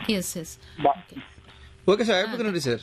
S yes பா- okay sir அழைப்புக்கு நன்றி சார்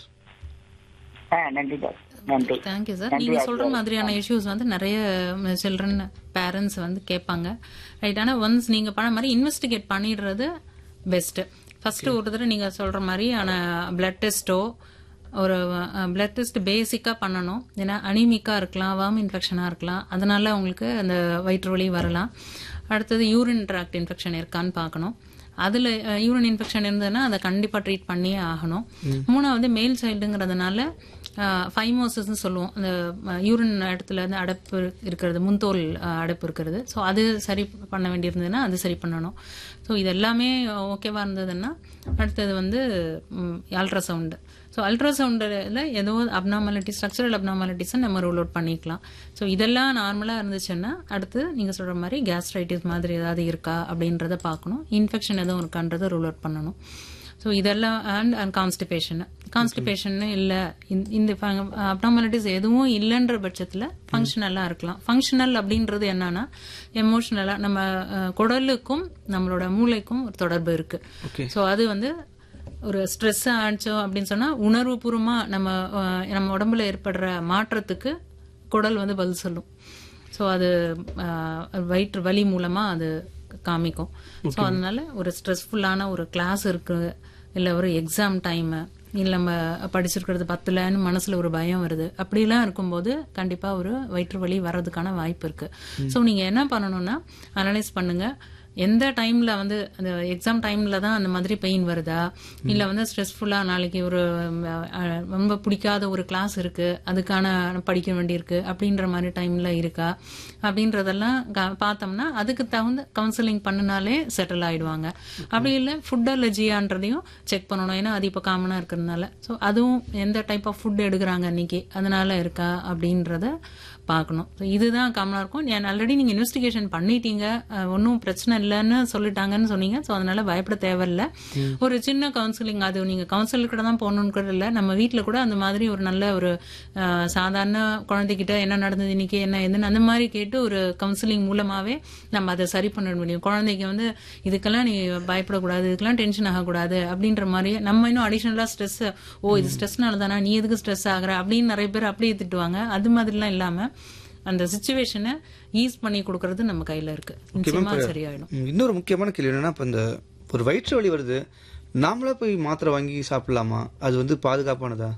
ஆ நன்றி சார் நன்றி தேங்க்யூ சார் நன்றி, நீங்க சொல்ற ஆசிரியர். மாதிரியான இஷ்யூஸ் வந்து நிறைய சில்ட்ரன் பேரண்ட்ஸ் வந்து கேட்பாங்க ரைட் ஆனா ஒன்ஸ் நீங்க பண்ண மாதிரி இன்வெஸ்டிகேட் பண்ணிடுறது பெஸ்ட் ஃபர்ஸ்ட் ஒரு தடவை நீங்க சொல்ற மாதிரி ஆன பிளட் டெஸ்ட்டோ ஒரு பிளட் டெஸ்ட் பேசிக்கா பண்ணணும் ஏன்னா அனிமிக்கா இருக்கலாம் வார்ம் இன்ஃபெக்ஷனா இருக்கலாம் அதனால உங்களுக்கு அந்த வயிற்று வலி வரலாம் அடுத்தது யூரின் ட்ராக்ட் இன்ஃபெக்ஷன் இருக்கான்னு பார்க்கணும் அதுல யூரின் இன்ஃபெக்ஷன் இருந்ததுன்னா அதை கண்டிப்பா ட்ரீட் பண்ணியே ஆகணும் மூணாவது மேல் சைல்டுங்கிறதுனால ஃபைமோசிஸ்னு சொல்லுவோம் அந்த யூரின் இடத்துல வந்து அடைப்பு இருக்கிறது முன்தோல் அஹ், அடைப்பு இருக்கிறது ஸோ அது சரி பண்ண வேண்டியிருந்ததுன்னா அது சரி பண்ணணும் ஸோ இது எல்லாமே ஓகேவா இருந்ததுன்னா அடுத்தது வந்து அல்ட்ராசவுண்டு ஸோ அல்ட்ராசவுண்டில் ஏதோ அப்னாமாலிட்டி ஸ்ட்ரக்சரல் அப்னாமாலிட்டிஸை நம்ம ரூல் அவுட் பண்ணிக்கலாம் ஸோ இதெல்லாம் நார்மலாக இருந்துச்சுன்னா அடுத்து நீங்கள் சொல்கிற மாதிரி கேஸ்ட்ரைட்டிஸ் மாதிரி ஏதாவது இருக்கா அப்படின்றத பார்க்கணும் இன்ஃபெக்ஷன் எதுவும் இருக்கான்றதை ரூல் அவுட் பண்ணணும் ஸோ இதெல்லாம் அண்ட் அண்ட் கான்ஸ்டிபேஷன் கான்ஸ்டிபேஷன் இல்லை இந்த அப்னாமாலிட்டிஸ் எதுவும் இல்லைன்ற பட்சத்தில் ஃபங்க்ஷனலாக இருக்கலாம் ஃபங்க்ஷனல் அப்படின்றது என்னன்னா எமோஷனலாக நம்ம அஹ், குடலுக்கும் நம்மளோட மூளைக்கும் ஒரு தொடர்பு இருக்கு ஸோ அது வந்து ஒரு ஸ்ட்ரெஸ் ஆச்சோம் அப்படின்னு சொன்னா உணர்வுபூர்வமா நம்ம அஹ், நம்ம உடம்புல ஏற்படுற மாற்றத்துக்கு குடல் வந்து பதில் சொல்லும் ஸோ அது அஹ், வயிற்று வலி மூலமா அது காமிக்கும் ஸோ அதனால ஒரு ஸ்ட்ரெஸ்ஃபுல்லான ஒரு கிளாஸ் இருக்கு இல்லை ஒரு எக்ஸாம் டைமு இல்லை நம்ம படிச்சிருக்கிறது பத்தலன்னு மனசுல ஒரு பயம் வருது அப்படிலாம் இருக்கும்போது கண்டிப்பா ஒரு வயிற்று வலி வர்றதுக்கான வாய்ப்பு இருக்கு ஸோ நீங்க என்ன பண்ணணும்னா அனலைஸ் பண்ணுங்க எந்த டைம்ல வந்து அந்த எக்ஸாம் டைம்ல தான் அந்த மாதிரி பெயின் வருதா இல்ல வந்து ஸ்ட்ரெஸ்ஃபுல்லா நாளைக்கு ஒரு அஹ், ரொம்ப பிடிக்காத ஒரு கிளாஸ் இருக்கு அதுக்கான படிக்க வேண்டியிருக்கு அப்படின்ற மாதிரி டைம்ல இருக்கா அப்படின்றதெல்லாம் க- பார்த்தோம்னா அதுக்கு தகுந்த கவுன்சிலிங் பண்ணினாலே செட்டில் ஆயிடுவாங்க அப்படி இல்லை ஃபுட் அலர்ஜியான்றதையும் செக் பண்ணணும் ஏன்னா அது இப்போ காமனா இருக்கிறதுனால ஸோ அதுவும் எந்த டைப் ஆஃப் ஃபுட் எடுக்கிறாங்க அன்னைக்கு அதனால இருக்கா அப்படின்றத பார்க்கணும் So இதுதான் காமனா இருக்கும் நான் ஆல்ரெடி நீங்க இன்வெஸ்டிகேஷன் பண்ணிட்டீங்க ஒன்றும் பிரச்சனை இல்லைன்னு சொல்லிட்டாங்கன்னு சொன்னீங்க ஸோ அதனால பயப்பட தேவையில்ல ஒரு சின்ன கவுன்சிலிங் அது நீங்க கவுன்சிலர் கூட தான் போகணும்னு கூட இல்லை நம்ம வீட்டில் கூட அந்த மாதிரி ஒரு நல்ல ஒரு அஹ், சாதாரண குழந்தைகிட்ட என்ன நடந்தது இன்னைக்கு என்ன எதுன்னு அந்த மாதிரி கேட்டு ஒரு கவுன்சிலிங் மூலமாவே நம்ம அதை சரி பண்ண முடியும் குழந்தைக்கு வந்து இதுக்கெல்லாம் நீ பயப்படக்கூடாது இதுக்கெல்லாம் டென்ஷன் ஆகக்கூடாது அப்படின்ற மாதிரி நம்ம இன்னும் அடிஷனலா ஸ்ட்ரெஸ் ஓ இது ஸ்ட்ரெஸ்னால தானா நீ எதுக்கு ஸ்ட்ரெஸ் ஆகுற அப்படின்னு நிறைய பேர் அப்படியே திட்டுவாங்க அது மாதிரிலாம் இல்லாம அந்த சுச்சுவேஷனை ஈஸ் பண்ணி கொடுக்கறது நம்ம கையில இருக்கு நிச்சயமா சரியாயிடும் ம், இன்னொரு முக்கியமான கேள்வி என்னன்னா இப்ப இந்த ஒரு வயிற்று வலி வருது நாமளா போய் மாத்திரை வாங்கி சாப்பிடலாமா அது வந்து பாதுகாப்பானதா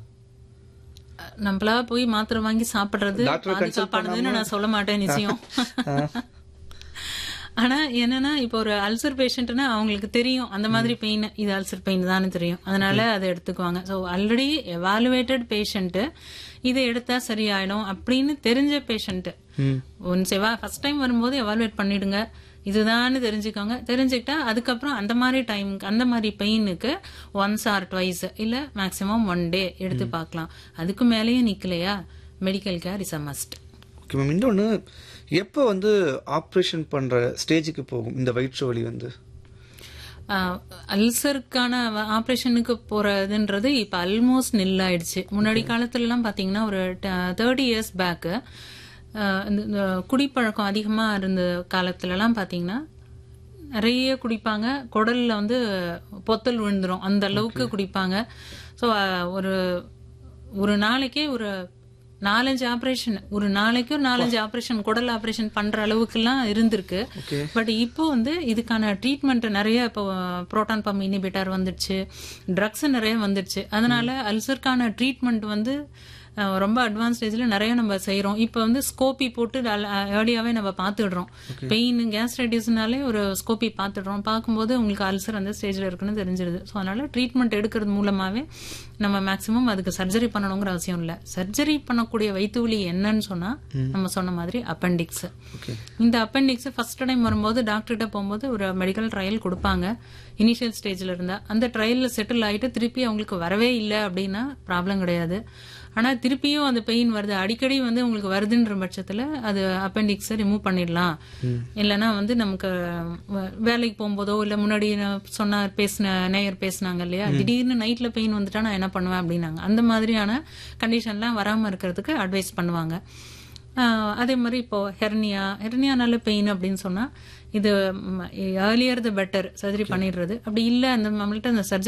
நம்மளா போய் மாத்திரை வாங்கி சாப்பிடுறது டாக்டரை consult பாதுகாப்பானதுன்னு நான் சொல்ல மாட்டேன் நிச்சயம் ஆனா என்னன்னா இப்போ ஒரு அல்சர் பேஷண்ட்னா அவங்களுக்கு தெரியும் அந்த மாதிரி பெயின் இது அல்சர் பெயின் தான் தெரியும் அதனால அதை எடுத்துக்குவாங்க ஸோ ஆல்ரெடி எவாலுவேட்டட் பேஷண்ட் இதை எடுத்தா சரியாயிடும் அப்படின்னு தெரிஞ்ச பேஷண்ட் ஒன்ஸ் எவா ஃபர்ஸ்ட் டைம் வரும்போது எவாலுவேட் பண்ணிடுங்க இதுதான்னு தெரிஞ்சுக்கோங்க தெரிஞ்சுக்கிட்டா அதுக்கப்புறம் அந்த மாதிரி டைமுக்கு அந்த மாதிரி பெயினுக்கு ஒன்ஸ் ஆர் ட்வைஸ் இல்ல மேக்ஸிமம் ஒன் டே எடுத்து பார்க்கலாம் அதுக்கு மேலேயும் நிக்கலையா medical care is a must okay ma'am இன்னொன்று எப்போ வந்து ஆப்ரேஷன் பண்ற ஸ்டேஜுக்கு போகும் இந்த வயிற்று வலி வந்து அல்சருக்கான ஆப்ரேஷனுக்கு போறதுன்றது இப்ப ஆல்மோஸ்ட் நில் ஆயிடுச்சு முன்னாடி காலத்துல எல்லாம் பாத்தீங்கன்னா ஒரு தேர்ட்டி இயர்ஸ் பேக்கு இந்த குடிப்பழக்கம் அதிகமா இருந்த காலத்துல எல்லாம் பாத்தீங்கன்னா நிறைய குடிப்பாங்க குடல்ல வந்து பொத்தல் விழுந்துரும் அந்த அளவுக்கு குடிப்பாங்க ஸோ ஒரு ஒரு நாளைக்கே ஒரு நாலஞ்சு ஆபரேஷன் ஒரு நாளைக்கு ஒரு நாலஞ்சு ஆபரேஷன் குடல் ஆபரேஷன் பண்ற அளவுக்குலாம் இருந்திருக்கு பட் இப்போ வந்து இதுக்கான ட்ரீட்மெண்ட் நிறைய இப்போ புரோட்டான் பம்ப் இனிபிட்டார் வந்துடுச்சு ட்ரக்ஸ் நிறைய வந்துடுச்சு அதனால அல்சருக்கான ட்ரீட்மெண்ட் வந்து அஹ், ரொம்ப அட்வான்ஸ் ஸ்டேஜில் நிறைய நம்ம செய்கிறோம் இப்போ வந்து ஸ்கோப்பி போட்டு ஏர்லியாகவே நம்ம பார்த்துடுறோம் பெயின் கேஸ்ட்ரைட்டிஸ்னாலே ஒரு ஸ்கோப்பி பார்த்துடுறோம் பார்க்கும்போது உங்களுக்கு அல்சர் அந்த ஸ்டேஜில் இருக்குன்னு தெரிஞ்சிருது ஸோ அதனால ட்ரீட்மெண்ட் எடுக்கிறது மூலமாகவே நம்ம மேக்ஸிமம் அதுக்கு சர்ஜரி பண்ணணுங்கிற அவசியம் இல்லை சர்ஜரி பண்ணக்கூடிய வயிற்று வலி என்னன்னு சொன்னா நம்ம சொன்ன மாதிரி அப்பெண்டிக்ஸ் இந்த அப்பெண்டிக்ஸ் ஃபர்ஸ்ட் டைம் வரும்போது டாக்டர்கிட்ட போகும்போது ஒரு மெடிக்கல் ட்ரையல் கொடுப்பாங்க இனிஷியல் ஸ்டேஜ்ல இருந்தா அந்த ட்ரையல்ல செட்டில் ஆயிட்டு திருப்பி அவங்களுக்கு வரவே இல்லை அப்படின்னா ப்ராப்ளம் கிடையாது ஆனா திருப்பியும் அந்த பெயின் வருது அடிக்கடி வந்து உங்களுக்கு வருதுன்ற பட்சத்துல அது அப்பெண்டிக்ஸை ரிமூவ் பண்ணிடலாம் இல்லைன்னா வந்து நமக்கு வ- வேலைக்கு போகும்போதோ இல்ல முன்னாடி நான் சொன்ன பேசின நேயர் பேசினாங்க இல்லையா திடீர்னு நைட்ல பெயின் வந்துட்டா நான் என்ன பண்ணுவேன் அப்படின்னாங்க அந்த மாதிரியான கண்டிஷன்லாம் வராம இருக்கிறதுக்கு அட்வைஸ் பண்ணுவாங்க ஆஹ் அதே மாதிரி இப்போ ஹெர்னியா ஹெர்னியானால பெயின் அப்படின்னு சொன்னா இது ஏர்லியர் த பெட்டர் சர்ஜரி பண்ணிடுறது அப்படி இல்லை அந்த நம்மள்ட்ட அந்த சர்ஜரி